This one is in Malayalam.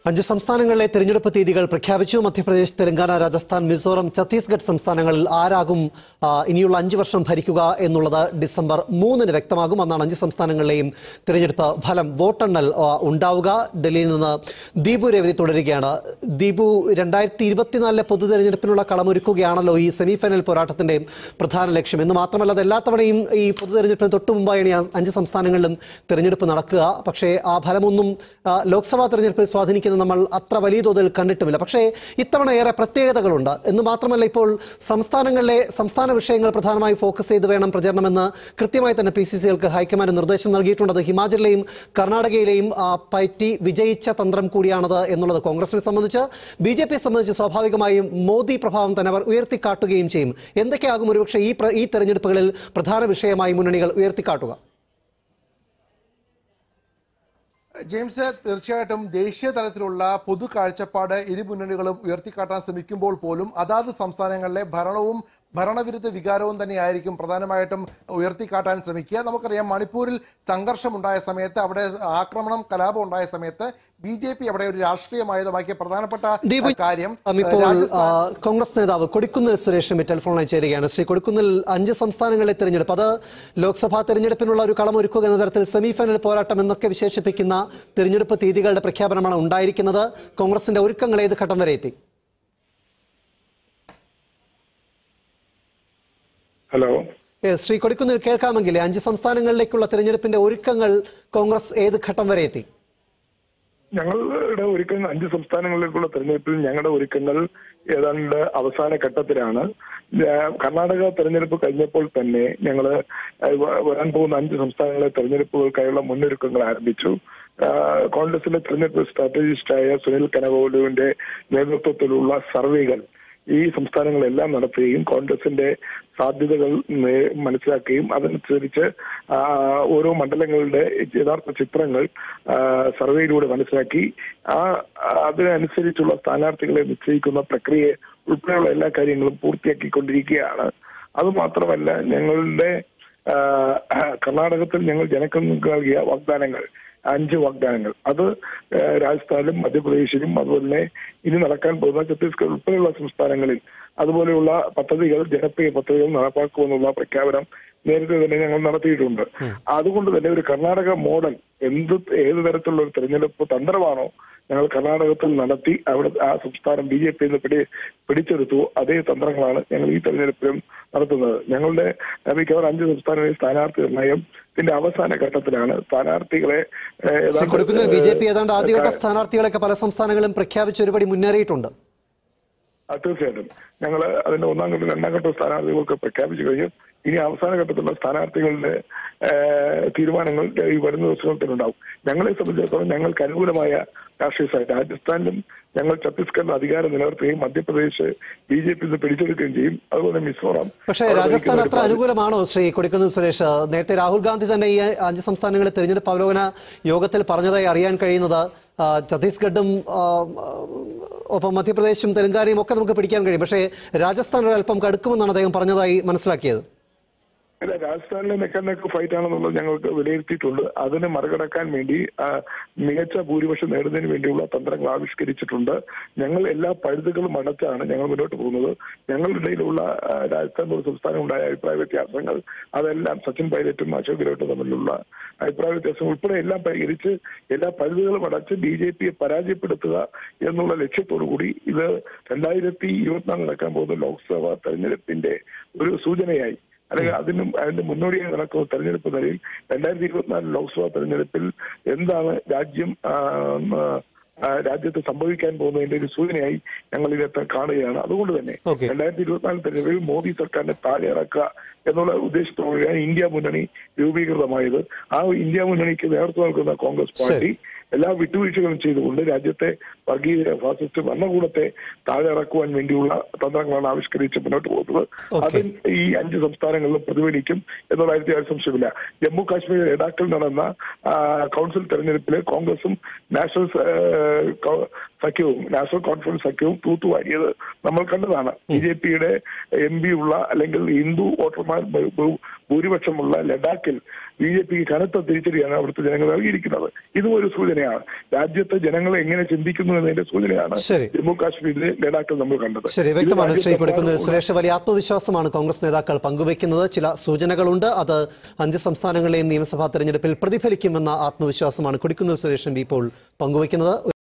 അഞ്ച് സംസ്ഥാനങ്ങളിലെ തെരഞ്ഞെടുപ്പ് തീയതികൾ പ്രഖ്യാപിച്ചു മധ്യപ്രദേശ് തെലങ്കാന രാജസ്ഥാൻ മിസോറം ഛത്തീസ്ഗഡ് സംസ്ഥാനങ്ങളിൽ ആരാകും ആ, ഇനിയുള്ള അഞ്ച് വർഷം ഭരിക്കുക എന്നുള്ളത് ഡിസംബർ മൂന്നിന് വ്യക്തമാകും അന്നാണ് അഞ്ച് സംസ്ഥാനങ്ങളിലെയും തെരഞ്ഞെടുപ്പ് ഫലം വോട്ടെണ്ണൽ ആ, ഉണ്ടാവുക ഡൽഹിയിൽ നിന്ന് ദീപു രവതി തുടരുകയാണ് ദീപു രണ്ടായിരത്തി ഇരുപത്തിനാലിലെ പൊതു തെരഞ്ഞെടുപ്പിനുള്ള കളമൊരുക്കുകയാണല്ലോ ഈ സെമി ഫൈനൽ പോരാട്ടത്തിന്റെ പ്രധാന ലക്ഷ്യം എന്ന് മാത്രമല്ല അത് എല്ലാ തവണയും ഈ പൊതു തെരഞ്ഞെടുപ്പിന് തൊട്ടു മുമ്പായാണ് ഈ അഞ്ച് സംസ്ഥാനങ്ങളിലും തെരഞ്ഞെടുപ്പ് നടക്കുക പക്ഷേ ആ ഫലമൊന്നും ആ, ലോക്സഭാ തെരഞ്ഞെടുപ്പിൽ സ്വാധീനിക്കുന്നത് നമ്മൾ അത്ര വലിയ തോതിൽ കണ്ടിട്ടുമില്ല പക്ഷേ ഇത്തവണ ഏറെ പ്രത്യേകതകളുണ്ട് എന്ന് മാത്രമല്ല ഇപ്പോൾ സംസ്ഥാനങ്ങളിലെ സംസ്ഥാന വിഷയങ്ങൾ പ്രധാനമായി ഫോക്കസ് ചെയ്ത് വേണം പ്രചരണമെന്ന് കൃത്യമായി തന്നെ പി സി സികൾക്ക് ഹൈക്കമാൻഡ് നിർദ്ദേശം നൽകിയിട്ടുണ്ട് അത് ഹിമാചലിലെയും കർണാടകയിലെയും ആ, പറ്റി വിജയിച്ച തന്ത്രം കൂടിയാണത് എന്നുള്ളത് കോൺഗ്രസിനെ സംബന്ധിച്ച് ബി ജെ പിയെ സംബന്ധിച്ച് സ്വാഭാവികമായും മോദി പ്രഭാവം തന്നെ അവർ ഉയർത്തിക്കാട്ടുകയും ചെയ്യും എന്തൊക്കെയാകും ഒരുപക്ഷെ ഈ പ്ര- ഈ തെരഞ്ഞെടുപ്പുകളിൽ പ്രധാന വിഷയമായി മുന്നണികൾ ഉയർത്തിക്കാട്ടുക ജെയിംസ് തീർച്ചയായിട്ടും ദേശീയ തലത്തിലുള്ള പൊതു കാഴ്ചപ്പാട് ഇരു മുന്നണികളും ഉയർത്തിക്കാട്ടാൻ ശ്രമിക്കുമ്പോൾ പോലും അതാത് സംസ്ഥാനങ്ങളിലെ ഭരണവും ഭരണവിരുദ്ധ വികാരവും തന്നെയായിരിക്കും പ്രധാനമായിട്ടും ഉയർത്തിക്കാട്ടാൻ ശ്രമിക്കുക നമുക്കറിയാം മണിപ്പൂരിൽ സംഘർഷമുണ്ടായ സമയത്ത് അവിടെ ആക്രമണം കലാപം ഉണ്ടായ സമയത്ത് ബി ജെ പി അവിടെ ഒരു രാഷ്ട്രീയമായുധമാക്കിയ പ്രധാനപ്പെട്ട ദീപു കാര്യം ഉം, ഇപ്പോൾ രാജസ്ഥാൻ ആ, കോൺഗ്രസ് നേതാവ് കൊടിക്കുന്നിൽ സുരേഷ് ടെലിഫോണിൽ ചേരുകയാണ് ശ്രീ കൊടിക്കുന്നിൽ അഞ്ച് സംസ്ഥാനങ്ങളിലെ തെരഞ്ഞെടുപ്പ് അത് ലോക്സഭാ തെരഞ്ഞെടുപ്പിനുള്ള ഒരു കളമൊരുക്കുക എന്ന തരത്തിൽ സെമി ഫൈനൽ പോരാട്ടം എന്നൊക്കെ വിശേഷിപ്പിക്കുന്ന തെരഞ്ഞെടുപ്പ് തീയതികളുടെ പ്രഖ്യാപനമാണ് ഉണ്ടായിരിക്കുന്നത് കോൺഗ്രസിന്റെ ഒരുക്കങ്ങൾ ഏത് ഘട്ടം വരെ എത്തി ഹലോ ഏ, ശ്രീ കൊടിക്കുന്നിൽ കേൾക്കാമെങ്കിൽ അഞ്ച് സംസ്ഥാനങ്ങളിലേക്കുള്ള തെരഞ്ഞെടുപ്പിന്റെ ഒരുക്കങ്ങൾ കോൺഗ്രസ് ഏത് ഘട്ടം വരെ എത്തി ഞങ്ങളുടെ ഒരുക്കങ്ങൾ അഞ്ച് സംസ്ഥാനങ്ങളിലേക്കുള്ള തെരഞ്ഞെടുപ്പിൽ ഞങ്ങളുടെ ഒരുക്കങ്ങൾ ഏതാണ്ട് അവസാന ഘട്ടത്തിലാണ് ഞാ- കർണാടക തെരഞ്ഞെടുപ്പ് കഴിഞ്ഞപ്പോൾ തന്നെ ഞങ്ങൾ വരാൻ പോകുന്ന അഞ്ച് സംസ്ഥാനങ്ങളിലെ തെരഞ്ഞെടുപ്പുകൾക്കായുള്ള മുന്നൊരുക്കങ്ങൾ ആരംഭിച്ചു ആ, കോൺഗ്രസിലെ തെരഞ്ഞെടുപ്പ് സ്ട്രാറ്റജിസ്റ്റായ സുനിൽ കനകോലുവിന്റെ നേതൃത്വത്തിലുള്ള സർവേകൾ ഈ സംസ്ഥാനങ്ങളെല്ലാം നടത്തുകയും കോൺഗ്രസിന്റെ സാധ്യതകൾ നേ- മനസ്സിലാക്കുകയും അതനുസരിച്ച് ആ, ഓരോ മണ്ഡലങ്ങളുടെ യഥാർത്ഥ ചിത്രങ്ങൾ ആ, സർവേയിലൂടെ മനസ്സിലാക്കി ആ ആ, അതിനനുസരിച്ചുള്ള സ്ഥാനാർത്ഥികളെ നിശ്ചയിക്കുന്ന പ്രക്രിയ ഉൾപ്പെടെയുള്ള എല്ലാ കാര്യങ്ങളും പൂർത്തിയാക്കിക്കൊണ്ടിരിക്കുകയാണ് അതുമാത്രമല്ല ഞങ്ങളുടെ ആ, കർണാടകത്തിൽ ഞങ്ങൾ ജനങ്ങൾക്ക് നൽകിയ വാഗ്ദാനങ്ങൾ അഞ്ച് വാഗ്ദാനങ്ങൾ അത് ആ, രാജസ്ഥാനിലും മധ്യപ്രദേശിലും അതുപോലെ തന്നെ ഇനി നടക്കാൻ പോകുന്ന ഛത്തീസ്ഗഡ് ഉൾപ്പെടെയുള്ള സംസ്ഥാനങ്ങളിൽ അതുപോലെയുള്ള പദ്ധതികൾ ജനപ്രിയ പദ്ധതികൾ നടപ്പാക്കുമെന്നുള്ള പ്രഖ്യാപനം നേരത്തെ തന്നെ ഞങ്ങൾ നടത്തിയിട്ടുണ്ട് അതുകൊണ്ട് തന്നെ ഒരു കർണാടക മോഡൽ എന്ത് ഏത് തരത്തിലുള്ള ഒരു തെരഞ്ഞെടുപ്പ് തന്ത്രമാണോ ഞങ്ങൾ കർണാടകത്തിൽ നടത്തി അവിടെ ആ സംസ്ഥാനം ബി ജെ പിന്ന് പിടി പിടിച്ചെടുത്തു അതേ തന്ത്രങ്ങളാണ് ഞങ്ങൾ ഈ തെരഞ്ഞെടുപ്പിലും നടത്തുന്നത് ഞങ്ങളുടെ ഏഹ്, മിക്കവാറും അഞ്ച് സംസ്ഥാനങ്ങളിൽ സ്ഥാനാർത്ഥി നിർണയത്തിന്റെ അവസാന ഘട്ടത്തിലാണ് സ്ഥാനാർത്ഥികളെ ഏഹ്, ശ്രീ ഏതാണ്ട്, കൊടിക്കുന്നിൽ ബി ജെ പി ഏതാണ്ട് ആദ്യഘട്ട ഏഹ്, സ്ഥാനാർത്ഥികളൊക്കെ പല സംസ്ഥാനങ്ങളും പ്രഖ്യാപിച്ച് ഒരുപടി മുന്നേറിയിട്ടുണ്ട് ആ, തീർച്ചയായിട്ടും ഞങ്ങൾ അതിന്റെ ഒന്നാം ഘട്ടം രണ്ടാം ഘട്ട സ്ഥാനാർത്ഥികൾക്ക് പ്രഖ്യാപിച്ചു കഴിഞ്ഞു ഇനി അവസാന ഘട്ടത്തിലുള്ള സ്ഥാനാർത്ഥികളുടെ ഏഹ്, തീരുമാനങ്ങൾ ഈ വരുന്ന ദിവസത്തിലുണ്ടാവും ഞങ്ങളെ സംബന്ധിച്ചിടത്തോളം ഞങ്ങൾക്ക് അനുകൂലമായ രാഷ്ട്രീയ സാഹചര്യം രാജസ്ഥാനിലും ഞങ്ങൾ ഛത്തീസ്ഗഡിൽ അധികാരം നിലനിർത്തുകയും മധ്യപ്രദേശ് ബി ജെ പി പിടിച്ചെടുക്കുകയും ചെയ്യും അതുപോലെ മിസോറാം പക്ഷേ അവിടെ രാജസ്ഥാൻ ഭരിക്കുന്ന അത്ര ഒരു അനുകൂലമാണോ ശ്രീ കൊടിക്കുന്നിൽ സുരേഷ് നേരത്തെ രാഹുൽ ഗാന്ധി തന്നെ ഈ അഞ്ച് സംസ്ഥാനങ്ങളിലെ തെരഞ്ഞെടുപ്പ് അവലോകന യോഗത്തിൽ പറഞ്ഞതായി അറിയാൻ കഴിയുന്നത് ആ, ഛത്തീസ്ഗഡും ആ, ആ, ഒപ്പം മധ്യപ്രദേശും തെലങ്കാനയും ഒക്കെ നമുക്ക് പിടിക്കാൻ കഴിയും പക്ഷേ രാജസ്ഥാൻ ഒരു അല്പം കടുക്കുമെന്നാണ് അദ്ദേഹം പറഞ്ഞതായി മനസ്സിലാക്കിയത് അല്ല രാജസ്ഥാനിലെ നെക്കനെക്ക് ഫൈറ്റ് ആണെന്നുള്ളത് ഞങ്ങൾക്ക് വിലയിരുത്തിയിട്ടുണ്ട് അതിനെ മറികടക്കാൻ വേണ്ടി ആ, മികച്ച ഭൂരിപക്ഷം നേടുന്നതിന് വേണ്ടിയുള്ള തന്ത്രങ്ങൾ ആവിഷ്കരിച്ചിട്ടുണ്ട് ഞങ്ങൾ എല്ലാ പഴുതുകളും അടച്ചാണ് ഞങ്ങൾ മുന്നോട്ട് പോകുന്നത് ഞങ്ങളുടെ ഇടയിലുള്ള ആ, രാജസ്ഥാൻ ഒരു സംസ്ഥാനം ഉണ്ടായ അഭിപ്രായ വ്യത്യാസങ്ങൾ അതെല്ലാം സച്ചിൻ പൈലറ്റും അശോക് ഗെഹ്ലോട്ടും തമ്മിലുള്ള അഭിപ്രായ വ്യത്യാസം ഉൾപ്പെടെ എല്ലാം പരിഹരിച്ച് എല്ലാ പഴുതുകളും അടച്ച് ബി ജെ പിയെ പരാജയപ്പെടുത്തുക എന്നുള്ള ലക്ഷ്യത്തോടു കൂടി ഇത് രണ്ടായിരത്തി ഇരുപത്തിനാല് നടക്കാൻ പോകുന്ന ലോക്സഭാ തെരഞ്ഞെടുപ്പിന്റെ ഒരു സൂചനയായി അല്ലെങ്കിൽ അതിനും അതിന്റെ മുന്നോടിയായി നടക്കുന്ന തെരഞ്ഞെടുപ്പ് നിലയിൽ രണ്ടായിരത്തി ഇരുപത്തിനാല് ലോക്സഭാ തെരഞ്ഞെടുപ്പിൽ എന്താണ് രാജ്യം ആ, ആ, ആ, രാജ്യത്ത് സംഭവിക്കാൻ പോകുന്നതിന്റെ ഒരു സൂചനയായി ഞങ്ങൾ ഇതിനകത്ത് കാണുകയാണ് അതുകൊണ്ട് തന്നെ Okay. രണ്ടായിരത്തി ഇരുപത്തിനാല് തെരഞ്ഞെടുപ്പിൽ മോദി സർക്കാരിനെ താഴെ ഇറക്കുക എന്നുള്ള ഉദ്ദേശത്തോടെയാണ് ഇന്ത്യ മുന്നണി രൂപീകൃതമായത് ആ ഇന്ത്യ മുന്നണിക്ക് നേതൃത്വം നൽകുന്ന കോൺഗ്രസ് പാർട്ടി എല്ലാ വിട്ടുവീഴ്ചകളും ചെയ്തുകൊണ്ട് രാജ്യത്തെ വർഗീയ ഫാസിസ്റ്റ് ഭരണകൂടത്തെ താഴെ ഇറക്കുവാൻ വേണ്ടിയുള്ള തന്ത്രങ്ങളാണ് ആവിഷ്കരിച്ച് മുന്നോട്ട് പോകുന്നത് Okay. അത് ഈ അഞ്ച് സംസ്ഥാനങ്ങളിലും പ്രതിഫലിക്കും എന്നുള്ള കാര്യത്തിൽ യാതൊരു സംശയമില്ല ജമ്മു കാശ്മീർ ലഡാക്കിൽ നടന്ന ആ, കൗൺസിൽ തെരഞ്ഞെടുപ്പിൽ കോൺഗ്രസും നാഷണൽ ആ, കോ- സഖ്യവും നാഷണൽ കോൺഫറൻസ് സഖ്യവും തൂത്തുവാരിയത് നമ്മൾ കണ്ടതാണ് ബി ജെ പിയുടെ എം പി ഉള്ള അല്ലെങ്കിൽ ഹിന്ദു വോട്ടർമാർ ബഹു- ബഹു- ഭൂരിപക്ഷമുള്ള ലഡാക്കിൽ ബി ജെ പിക്ക് കനത്ത തിരിച്ചടിയാണ് അവിടുത്തെ ജനങ്ങൾ നൽകിയിരിക്കുന്നത് ഇതും ഒരു സൂചനയാണ് രാജ്യത്തെ ജനങ്ങൾ എങ്ങനെ ചിന്തിക്കുന്നു എന്നതിന്റെ സൂചനയാണ് ശരി. ജമ്മു കാശ്മീരിലെ ലഡാക്കിൽ നമ്മൾ കണ്ടത് ശരി ഇത് വ്യക്തമാണ് ശ്രീ രാജ്യത്തെ കൊടിക്കുന്നിൽ സുരേഷ് വലിയ ആത്മവിശ്വാസമാണ് കോൺഗ്രസ് നേതാക്കൾ പങ്കുവയ്ക്കുന്നത് ചില സൂചനകളുണ്ട് അത് അഞ്ച് സംസ്ഥാനങ്ങളിലെയും നിയമസഭാ തെരഞ്ഞെടുപ്പിൽ പ്രതിഫലിക്കുമെന്ന ആത്മവിശ്വാസമാണ് കൊടിക്കുന്നിൽ സുരേഷ് എം പി ഇപ്പോൾ പങ്കുവയ്ക്കുന്നത്